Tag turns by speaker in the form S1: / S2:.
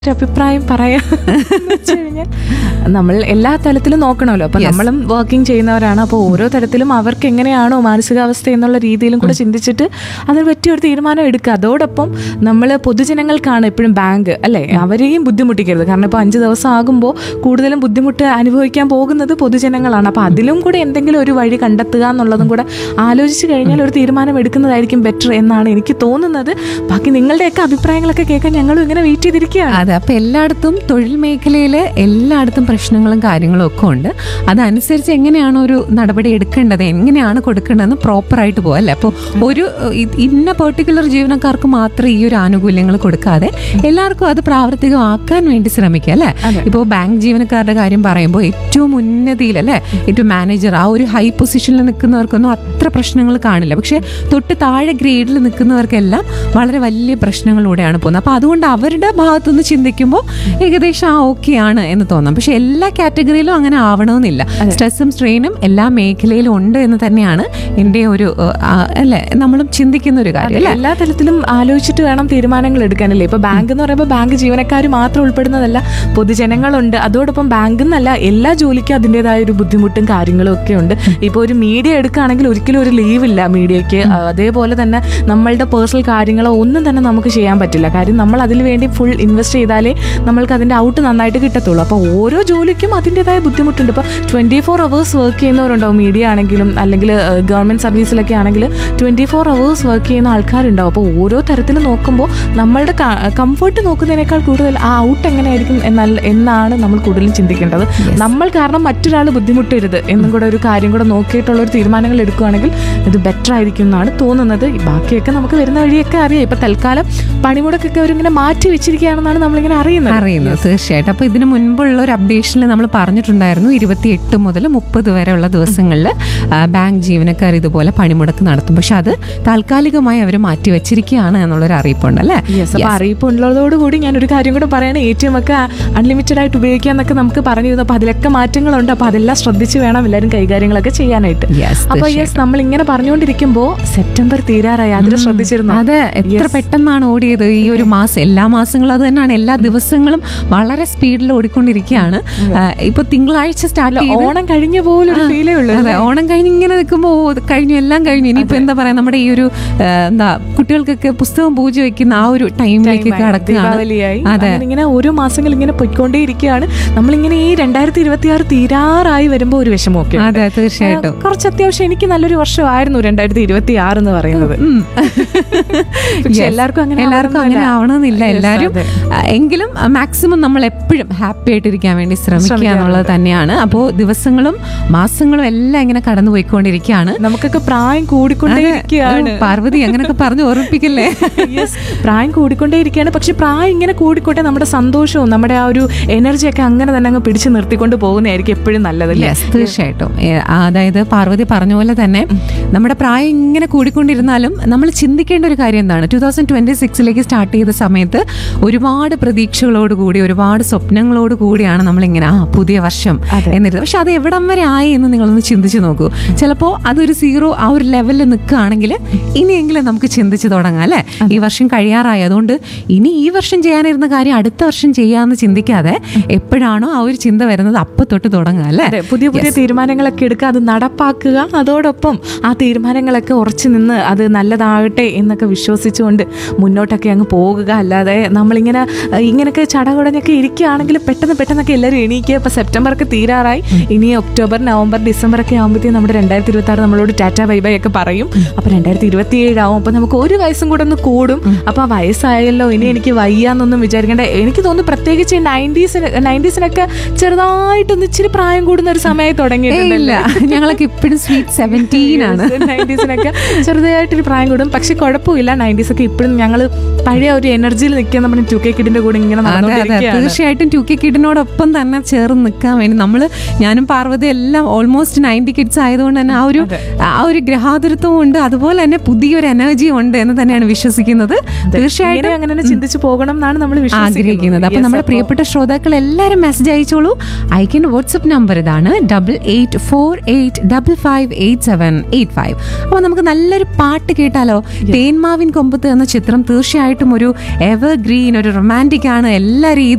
S1: ഒരു അഭിപ്രായം പറയാം എന്ന് വെച്ച് കഴിഞ്ഞാൽ നമ്മൾ എല്ലാ തലത്തിലും നോക്കണമല്ലോ അപ്പൊ
S2: Yes.
S1: നമ്മളും വർക്കിംഗ് ചെയ്യുന്നവരാണ് അപ്പോൾ ഓരോ തരത്തിലും അവർക്ക് എങ്ങനെയാണോ മാനസികാവസ്ഥ എന്നുള്ള രീതിയിലും കൂടെ ചിന്തിച്ചിട്ട് അതിന് പറ്റിയ ഒരു തീരുമാനം എടുക്കുക അതോടൊപ്പം നമ്മൾ പൊതുജനങ്ങൾക്കാണ് എപ്പോഴും ബാങ്ക് അല്ലേ അവരെയും ബുദ്ധിമുട്ടിക്കരുത് കാരണം ഇപ്പോൾ അഞ്ച് ദിവസം ആകുമ്പോൾ കൂടുതലും ബുദ്ധിമുട്ട് അനുഭവിക്കാൻ പോകുന്നത് പൊതുജനങ്ങളാണ് അപ്പോൾ അതിലും കൂടെ എന്തെങ്കിലും ഒരു വഴി കണ്ടെത്തുക എന്നുള്ളതും കൂടെ ആലോചിച്ച് കഴിഞ്ഞാൽ ഒരു തീരുമാനം എടുക്കുന്നതായിരിക്കും ബെറ്റർ എന്നാണ് എനിക്ക് തോന്നുന്നത് ബാക്കി നിങ്ങളുടെയൊക്കെ അഭിപ്രായങ്ങളൊക്കെ കേൾക്കാൻ ഞങ്ങളും ഇങ്ങനെ വെയിറ്റ് ചെയ്തിരിക്കുകയാണ്
S2: അതെ അപ്പൊ എല്ലായിടത്തും തൊഴിൽ മേഖലയിൽ എല്ലായിടത്തും പ്രശ്നങ്ങളും കാര്യങ്ങളും ഒക്കെ ഉണ്ട് അതനുസരിച്ച് എങ്ങനെയാണ് ഒരു നടപടി എടുക്കേണ്ടത് എങ്ങനെയാണ് കൊടുക്കേണ്ടതെന്ന് പ്രോപ്പറായിട്ട് പോകും അല്ലേ അപ്പോൾ ഒരു ഇ- ഇന്ന പെർട്ടിക്കുലർ ജീവനക്കാർക്ക് മാത്രം ഈ ഒരു ആനുകൂല്യങ്ങൾ കൊടുക്കാതെ എല്ലാവർക്കും അത് പ്രാവർത്തികമാക്കാൻ വേണ്ടി ശ്രമിക്കുക അല്ലേ
S1: അതെ.
S2: ഇപ്പോൾ ബാങ്ക് ജീവനക്കാരുടെ കാര്യം പറയുമ്പോൾ ഏറ്റവും ഉന്നതിയിൽ അല്ലേ ഏറ്റവും മാനേജർ ആ ഒരു ഹൈ പൊസിഷനിൽ നിൽക്കുന്നവർക്കൊന്നും അത്ര പ്രശ്നങ്ങൾ കാണില്ല പക്ഷെ തൊട്ട് താഴെ ഗ്രേഡിൽ നിൽക്കുന്നവർക്കെല്ലാം വളരെ വലിയ പ്രശ്നങ്ങളിലൂടെയാണ് പോകുന്നത് അപ്പോൾ അതുകൊണ്ട് അവരുടെ ഭാഗത്തുനിന്ന് ചിന്തിക്കുമ്പോൾ ഏകദേശം ആ ഓക്കെ ആണ് എന്ന് തോന്നാം പക്ഷെ എല്ലാ കാറ്റഗറിയിലും അങ്ങനെ ആവണമെന്നില്ല സ്ട്രെസ്സും സ്ട്രെയിനും എല്ലാ മേഖലയിലും ഉണ്ട് എന്ന് തന്നെയാണ് എൻ്റെ ഒരു ഏഹ്, ആ, അല്ലേ നമ്മളും ചിന്തിക്കുന്ന ഒരു കാര്യം അല്ലേ
S1: എല്ലാ തലത്തിലും ആലോചിച്ചിട്ട് വേണം തീരുമാനങ്ങൾ എടുക്കാനല്ലേ ഇപ്പൊ ബാങ്ക് എന്ന് പറയുമ്പോൾ ബാങ്ക് ജീവനക്കാർ മാത്രം ഉൾപ്പെടുന്നതല്ല പൊതുജനങ്ങളുണ്ട് അതോടൊപ്പം ബാങ്ക് എന്നല്ല എല്ലാ ജോലിക്കും അതിൻ്റെതായ ഒരു ബുദ്ധിമുട്ടും കാര്യങ്ങളും ഒക്കെ ഉണ്ട് ഇപ്പൊ ഒരു മീഡിയ എടുക്കുകയാണെങ്കിൽ ഒരിക്കലും ഒരു ലീവ് ഇല്ല മീഡിയയ്ക്ക് അതേപോലെ തന്നെ നമ്മളുടെ പേഴ്സണൽ കാര്യങ്ങളോ ഒന്നും തന്നെ നമുക്ക് ചെയ്യാൻ പറ്റില്ല കാര്യം നമ്മൾ അതിൽ വേണ്ടി ഫുൾ ഇൻവെസ്റ്റ് ചെയ്താലേ നമ്മൾക്ക് അതിന്റെ ഔട്ട് നന്നായിട്ട് കിട്ടത്തുള്ളൂ അപ്പോൾ ഓരോ ജോലിക്കും അതിൻ്റെതായ ബുദ്ധിമുട്ടുണ്ട് ഇപ്പോൾ ട്വന്റി ഫോർ അവേഴ്സ് വർക്ക് ചെയ്യുന്നവരുണ്ടാവും മീഡിയ ആണെങ്കിലും അല്ലെങ്കിൽ ഗവൺമെന്റ് സർവീസിലൊക്കെ ആണെങ്കിൽ ട്വന്റി ഫോർ അവേഴ്സ് വർക്ക് ചെയ്യുന്ന ആൾക്കാരുണ്ടാവും അപ്പോൾ ഓരോ തരത്തിൽ നോക്കുമ്പോൾ നമ്മളുടെ കംഫർട്ട് നോക്കുന്നതിനേക്കാൾ കൂടുതൽ ആ ഔട്ട് എങ്ങനെയായിരിക്കും എന്നല്ല എന്നാണ് നമ്മൾ കൂടുതലും ചിന്തിക്കേണ്ടത് നമ്മൾ കാരണം മറ്റൊരാൾ ബുദ്ധിമുട്ടരുത് എന്നും കൂടെ ഒരു കാര്യം കൂടെ നോക്കിയിട്ടുള്ള ഒരു തീരുമാനങ്ങൾ എടുക്കുകയാണെങ്കിൽ ഇത് ബെറ്റർ ആയിരിക്കും എന്നാണ് തോന്നുന്നത് ബാക്കിയൊക്കെ നമുക്ക് വരുന്ന വഴിയൊക്കെ അറിയാം ഇപ്പൊ തൽക്കാലം പണിമുടക്കൊക്കെ അവരിങ്ങനെ മാറ്റി വെച്ചിരിക്കുകയാണെന്നാണ് നമ്മളിങ്ങനെ അറിയുന്നത്
S2: അറിയുന്നത് തീർച്ചയായിട്ടും അപ്പൊ ഇതിന് മുൻപുള്ള ഒരു അപ്ഡേഷനിൽ നമ്മൾ പറഞ്ഞിട്ടുണ്ടായിരുന്നു ഇരുപത്തിയെട്ട് മുതൽ മുപ്പത് വരെയുള്ള ദിവസങ്ങളിൽ ബാങ്ക് ജീവനക്കാർ ഇതുപോലെ പണിമുടക്ക് നടത്തും പക്ഷെ അത് താൽക്കാലികമായി അവർ മാറ്റി വെച്ചിരിക്കുകയാണ് എന്നുള്ളൊരു അറിയിപ്പുണ്ട് അല്ലേ
S1: യെസ് അപ്പൊ അറിയിപ്പ് ഉള്ളതോടുകൂടി ഞാൻ ഒരു കാര്യം കൂടെ പറയണേ എ ടി എം ഒക്കെ അൺലിമിറ്റഡ് ആയിട്ട് ഉപയോഗിക്കാന്നൊക്കെ നമുക്ക് പറഞ്ഞിരുന്നു അപ്പൊ അതിലൊക്കെ മാറ്റങ്ങളുണ്ട് അപ്പൊ അതെല്ലാം ശ്രദ്ധിച്ച് വേണം എല്ലാവരും കൈകാര്യങ്ങളൊക്കെ ചെയ്യാനായിട്ട്
S2: Yes,
S1: അപ്പൊ യെസ് നമ്മൾ ഇങ്ങനെ പറഞ്ഞുകൊണ്ടിരിക്കുമ്പോ സെപ്റ്റംബർ തീരാറായി അതിൽ ശ്രദ്ധിച്ചിരുന്നു
S2: അതെ എത്ര പെട്ടെന്നാണ് ഓടിയത് ഈ ഒരു മാസം എല്ലാ മാസങ്ങളും അത് തന്നെയാണ് എല്ലാ ദിവസങ്ങളും വളരെ സ്പീഡിൽ ഓടിക്കൊണ്ടിരിക്കുകയാണ് ആ, ഇപ്പൊ തിങ്കളാഴ്ച സ്റ്റാർട്ട് ചെയ്ത്
S1: ഓണം കഴിഞ്ഞ പോലെ ഒരു ഫീലേ ഉള്ളൂ
S2: അതെ ഓണം കഴിഞ്ഞ് ഇങ്ങനെ നിൽക്കുമ്പോൾ കഴിഞ്ഞു എല്ലാം കഴിഞ്ഞു ഇനിയിപ്പോ എന്താ പറയാ നമ്മുടെ ഈ ഒരു ആ, എന്താ കുട്ടികൾക്കൊക്കെ പുസ്തകം പൂജ വെക്കുന്ന ആ ഒരു ടൈമിലേക്ക് കടക്കുകയാണ്
S1: ദീപാവലിയായി
S2: അതെ.
S1: അങ്ങനെ ഇങ്ങനെ ഓരോ മാസങ്ങൾ ഇങ്ങനെ പൊയ്ക്കൊണ്ടേയിരിക്കുകയാണ് നമ്മളിങ്ങനെ ഈ രണ്ടായിരത്തി ഇരുപത്തി ആറ് തീരാറായി വരുമ്പോ ഒരു വിഷമമൊക്കെ ഉണ്ട്.
S2: അതെ തീർച്ചയായിട്ടും
S1: കുറച്ച് അത്യാവശ്യം എനിക്ക് നല്ലൊരു വർഷമായിരുന്നു രണ്ടായിരത്തി ഇരുപത്തി ആറ് എന്ന് പറയുന്നത്
S2: ഉം.
S1: പക്ഷെ
S2: Yes.
S1: എല്ലാവർക്കും അങ്ങനെ
S2: എല്ലാവർക്കും അങ്ങനെ ആവണമെന്നില്ല
S1: Yes,
S2: എല്ലാവരും
S1: അതെ.
S2: ആ, എങ്കിലും മാക്സിമം നമ്മൾ എപ്പോഴും ഹാപ്പി ആയിട്ടിരിക്കാൻ വേണ്ടി ശ്രമിക്കുക എന്നുള്ളത് തന്നെയാണ് അപ്പോൾ ദിവസങ്ങളും മാസങ്ങളും എല്ലാം ഇങ്ങനെ കടന്നു പോയിക്കൊണ്ടിരിക്കുകയാണ്
S1: നമുക്കൊക്കെ പ്രായം കൂടിക്കൊണ്ടേയിരിക്കുകയാണ്
S2: ഓ, പാർവതി അങ്ങനെയൊക്കെ പറഞ്ഞു ഓർമ്മിപ്പിക്കല്ലേ
S1: യെസ് പ്രായം കൂടിക്കൊണ്ടേയിരിക്കുകയാണ് പക്ഷെ പ്രായം ഇങ്ങനെ കൂടിക്കോട്ടെ നമ്മുടെ സന്തോഷവും നമ്മുടെ ആ ഒരു എനർജി ഒക്കെ അങ്ങനെ തന്നെ അങ്ങ് പിടിച്ചു നിർത്തിക്കൊണ്ട് പോകുന്നതായിരിക്കും എപ്പോഴും നല്ലതല്ലേ
S2: യെസ് തീർച്ചയായിട്ടും ഏ, അതായത് പാർവതി പറഞ്ഞ പോലെ തന്നെ നമ്മുടെ പ്രായം ഇങ്ങനെ കൂടിക്കൊണ്ടിരുന്നാലും നമ്മൾ ചിന്തിക്കേണ്ട ഒരു കാര്യം എന്താണ് ടൂ തൗസൻഡ് ട്വന്റി സിക്സിലേക്ക് സ്റ്റാർട്ട് ചെയ്ത സമയത്ത് ഒരുപാട് പ്രതീക്ഷകളോട് കൂടി ഒരുപാട് സ്വപ്നങ്ങളോട് കൂടിയാണ് നമ്മളിങ്ങനെ ആ പുതിയ വർഷം
S1: അതെ.
S2: എന്നിരുന്നത് പക്ഷെ അത് എവിടം വരെ ആയി എന്ന് നിങ്ങളൊന്ന് ചിന്തിച്ചു നോക്കൂ ചിലപ്പോൾ അതൊരു സീറോ ആ ഒരു ലെവലിൽ നിൽക്കുകയാണെങ്കിൽ ഇനിയെങ്കിലും നമുക്ക് ചിന്തിച്ചു തുടങ്ങാം അല്ലേ ഈ വർഷം കഴിയാറായി അതുകൊണ്ട് ഇനി ഈ വർഷം ചെയ്യാനിരുന്ന കാര്യം അടുത്ത വർഷം ചെയ്യാമെന്ന് ചിന്തിക്കാതെ എപ്പോഴാണോ ആ ഒരു ചിന്ത വരുന്നത് അപ്പൊ തൊട്ട് തുടങ്ങുക അല്ലേ
S1: അതെ പുതിയ പുതിയ തീരുമാനങ്ങളൊക്കെ എടുക്കുക അത് നടപ്പാക്കുക അതോടൊപ്പം ആ തീരുമാനങ്ങളൊക്കെ ഉറച്ചു നിന്ന് അത് നല്ലതാകട്ടെ എന്നൊക്കെ വിശ്വസിച്ചുകൊണ്ട് മുന്നോട്ടൊക്കെ അങ്ങ് പോകുക അല്ലാതെ നമ്മളിങ്ങനെ അഹ് ഇങ്ങനെയൊക്കെ ചടകുടഞ്ഞൊക്കെ ഇരിക്കുകയാണെങ്കിൽ പെട്ടെന്ന് പെട്ടെന്നൊക്കെ എല്ലാവരും എണീക്കുക ഇപ്പൊ സെപ്റ്റംബർ ഒക്കെ തീരാറായി ഇനി ഒക്ടോബർ നവംബർ ഡിസംബർ ഒക്കെ ആകുമ്പോഴത്തേക്കും നമ്മുടെ രണ്ടായിരത്തി ഇരുപത്തി ആറ് നമ്മളോട് ടാറ്റ ബൈ ബൈ ഒക്കെ പറയും അപ്പൊ രണ്ടായിരത്തി ഇരുപത്തി ഏഴാവും അപ്പൊ നമുക്ക് ഒരു വയസ്സും കൂടെ ഒന്ന് കൂടും അപ്പൊ ആ വയസ്സായല്ലോ ഇനി എനിക്ക് വയ്യാന്നൊന്നും വിചാരിക്കേണ്ട എനിക്ക് തോന്നുന്നു പ്രത്യേകിച്ച് നയൻറ്റീസിന് നയൻറ്റീസിനൊക്കെ ചെറുതായിട്ടൊന്ന് ഇച്ചിരി പ്രായം കൂടുന്ന ഒരു സമയമായി
S2: ഏയ്
S1: തുടങ്ങിയിട്ടുണ്ടല്ലോ
S2: ഇല്ല ഞങ്ങളൊക്കെ ഇപ്പോഴും സ്വീറ്റ് സെവൻറ്റീൻ ആണ്
S1: നയൻറ്റീസിനൊക്കെ ചെറുതായിട്ടൊരു പ്രായം കൂടും പക്ഷെ കുഴപ്പമില്ല നയൻറ്റീസ് ഒക്കെ ഇപ്പോഴും ഞങ്ങൾ പഴയ ഒരു എനർജിയിൽ നിൽക്കാൻ നമ്മുടെ ടു കെ കിഡിന്റെ കൂടെ ഇങ്ങനെ
S2: അതെ അതെ
S1: നടന്നുകൊണ്ടിരിക്കുകയാണ്
S2: തീർച്ചയായിട്ടും ടു കെ കിഡിനോടൊപ്പം തന്നെ ചേർന്ന് നിൽക്കാൻ വേണ്ടി നമ്മൾ ഞാനും പാർവതി എല്ലാം ഓൾമോസ്റ്റ് നയൻറ്റി കിഡ്സ് ആയതുകൊണ്ട് തന്നെ ആ ഒരു ആ ഒരു ഗ്രഹാതുരത്വം ഉണ്ട് അതുപോലെ തന്നെ പുതിയൊരു എനർജിയും ഉണ്ട് എന്ന് തന്നെയാണ് വിശ്വസിക്കുന്നത് തീർച്ചയായിട്ടും
S1: ഇങ്ങനെ അങ്ങനെ തന്നെ ചിന്തിച്ചു പോകണം എന്നാണ് നമ്മൾ
S2: ആഗ്രഹിക്കുന്നത് അപ്പൊ
S1: Yes,
S2: നമ്മുടെ
S1: അപ്പൊ-
S2: പ്രിയപ്പെട്ട ശ്രോതാക്കൾ എല്ലാവരും മെസ്സേജ് അയച്ചോളൂ അയക്കേണ്ട വാട്സപ്പ് നമ്പർ ഇതാണ് double eight four eight double five eight seven eight five അപ്പൊ നമുക്ക് നല്ലൊരു പാട്ട് കേട്ടാലോ തേന്മാവിൻ കൊമ്പത്ത് എന്ന ചിത്രം തീർച്ചയായിട്ടും ഒരു എവർ ഗ്രീൻ ഒരു റൊമാൻറ്റിക് ആണ് എല്ലാവരും ഈ